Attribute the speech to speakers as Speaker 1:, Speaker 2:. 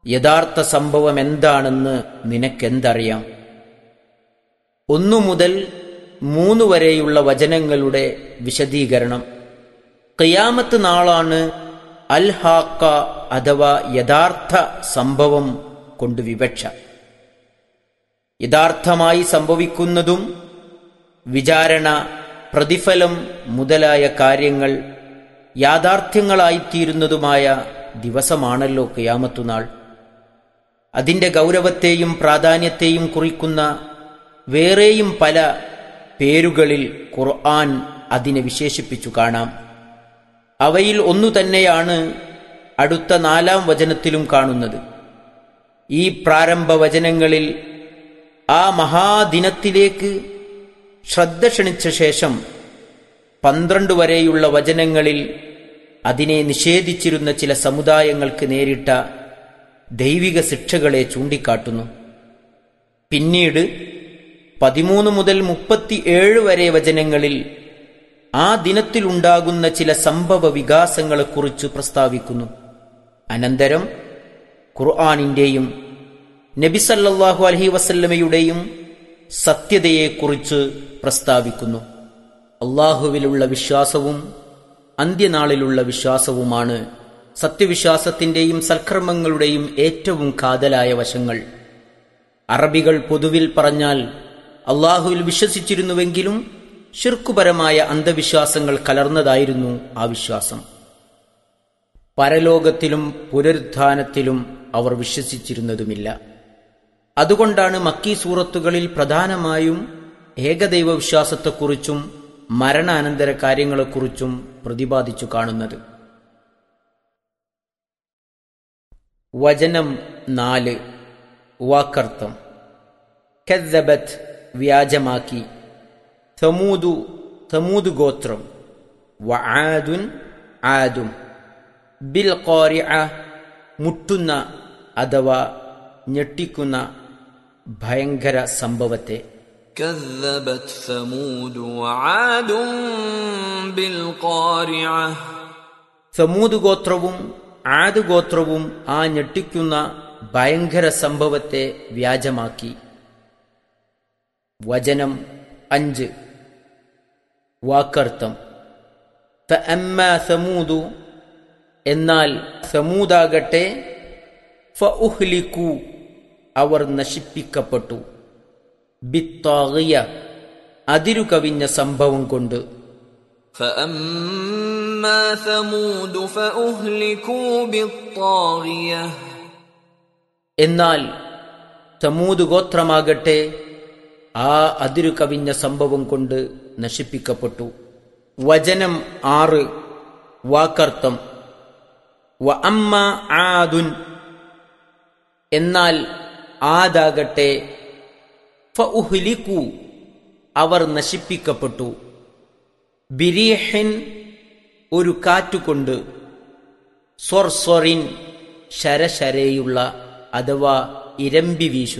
Speaker 1: യഥാർത്ഥ സംഭവം എന്താണെന്ന് നിനക്കെന്തറിയാം ഒന്നു മുതൽ മൂന്ന് വരെയുള്ള വചനങ്ങളുടെ വിശദീകരണം ഖിയാമത്ത് നാളാണ് അൽ ഹാക്ക അഥവാ യഥാർത്ഥ സംഭവം കൊണ്ട് വിവക്ഷ യഥാർത്ഥമായി സംഭവിക്കുന്നതും വിചാരണ പ്രതിഫലം മുതലായ കാര്യങ്ങൾ യാഥാർത്ഥ്യങ്ങളായിത്തീരുന്നതുമായ ദിവസമാണല്ലോ ഖിയാമത്തുനാൾ അതിന്റെ ഗൗരവത്തെയും പ്രാധാന്യത്തെയും കുറിക്കുന്ന വേറെയും പല പേരുകളിൽ ഖുർആൻ അതിനെ വിശേഷിപ്പിച്ചു കാണാം അവയിൽ ഒന്നു തന്നെയാണ് അടുത്ത നാലാം വചനത്തിലും കാണുന്നത് ഈ പ്രാരംഭ വചനങ്ങളിൽ ആ മഹാദിനത്തിലേക്ക് ശ്രദ്ധ ക്ഷണിച്ച ശേഷം പന്ത്രണ്ട് വരെയുള്ള വചനങ്ങളിൽ അതിനെ നിഷേധിച്ചിരുന്ന ചില സമുദായങ്ങൾക്ക് നേരിട്ട ദൈവിക ശിക്ഷകളെ ചൂണ്ടിക്കാട്ടുന്നു പിന്നീട് പതിമൂന്ന് മുതൽ മുപ്പത്തിയേഴ് വരെ വചനങ്ങളിൽ ആ ദിനത്തിലുണ്ടാകുന്ന ചില സംഭവ വികാസങ്ങളെക്കുറിച്ച് പ്രസ്താവിക്കുന്നു അനന്തരം ഖുർആാനിന്റെയും നബിസല്ലാഹു അലഹി വസല്ലമയുടെയും സത്യതയെക്കുറിച്ച് പ്രസ്താവിക്കുന്നു അള്ളാഹുവിലുള്ള വിശ്വാസവും അന്ത്യനാളിലുള്ള വിശ്വാസവുമാണ് സത്യവിശ്വാസത്തിന്റെയും സൽക്കർമ്മങ്ങളുടെയും ഏറ്റവും കാതലായ വശങ്ങൾ അറബികൾ പൊതുവിൽ പറഞ്ഞാൽ അള്ളാഹുവിൽ വിശ്വസിച്ചിരുന്നുവെങ്കിലും ഷിർക്കുപരമായ അന്ധവിശ്വാസങ്ങൾ കലർന്നതായിരുന്നു ആ വിശ്വാസം പരലോകത്തിലും പുനരുത്ഥാനത്തിലും അവർ വിശ്വസിച്ചിരുന്നതുമില്ല അതുകൊണ്ടാണ് മക്കീ സൂറത്തുകളിൽ പ്രധാനമായും ഏകദൈവ വിശ്വാസത്തെക്കുറിച്ചും മരണാനന്തര കാര്യങ്ങളെക്കുറിച്ചും പ്രതിപാദിച്ചു കാണുന്നത് വചനം നാല് വാക്കർത്ഥം കദ്ദബത്ത് വ്യാജമാക്കി തമൂതു തമൂത് ഗോത്രം വആദുൻ ആദും ബിൽ ഖാരിഅ മുട്ടുന്ന അഥവാ ഞെട്ടിക്കുന്ന ഭയങ്കര സംഭവത്തെ
Speaker 2: كذبت ثمود وعاد بالقارعة
Speaker 1: സമൂത് ഗോത്രവും ആദ് ഗോത്രവും ആ ഞെട്ടിക്കുന്ന ഭയങ്കര സംഭവത്തെ വ്യാജമാക്കി വചനം അഞ്ച് വാക്കർത്ഥം ഫഅമ്മ സമൂതു എന്നാൽ സമൂതാകട്ടെ ഫഉഹ്ലിക്കു അവർ നശിപ്പിക്കപ്പെട്ടു ബിത്താകിയ അതിരു കവിഞ്ഞ സംഭവം കൊണ്ട്
Speaker 2: فأما ثمود فأهلكوا بالطاغية
Speaker 1: എന്നാൽ സമൂത് ഗോത്രമാകട്ടെ ആ അതിരു കവിഞ്ഞ സംഭവം കൊണ്ട് നശിപ്പിക്കപ്പെട്ടു വചനം ആറ് വാക്കർത്ഥം വ അമ്മ ആദുൻ എന്നാൽ ആദാകട്ടെ ഫഉഹ്ലിക്കു അവർ നശിപ്പിക്കപ്പെട്ടു ബിരീഹിൻ ഒരു കാറ്റുകൊണ്ട് സ്വർ സ്വറിൻ ശരശരയുള്ള അഥവാ ഇരമ്പി വീശുന്ന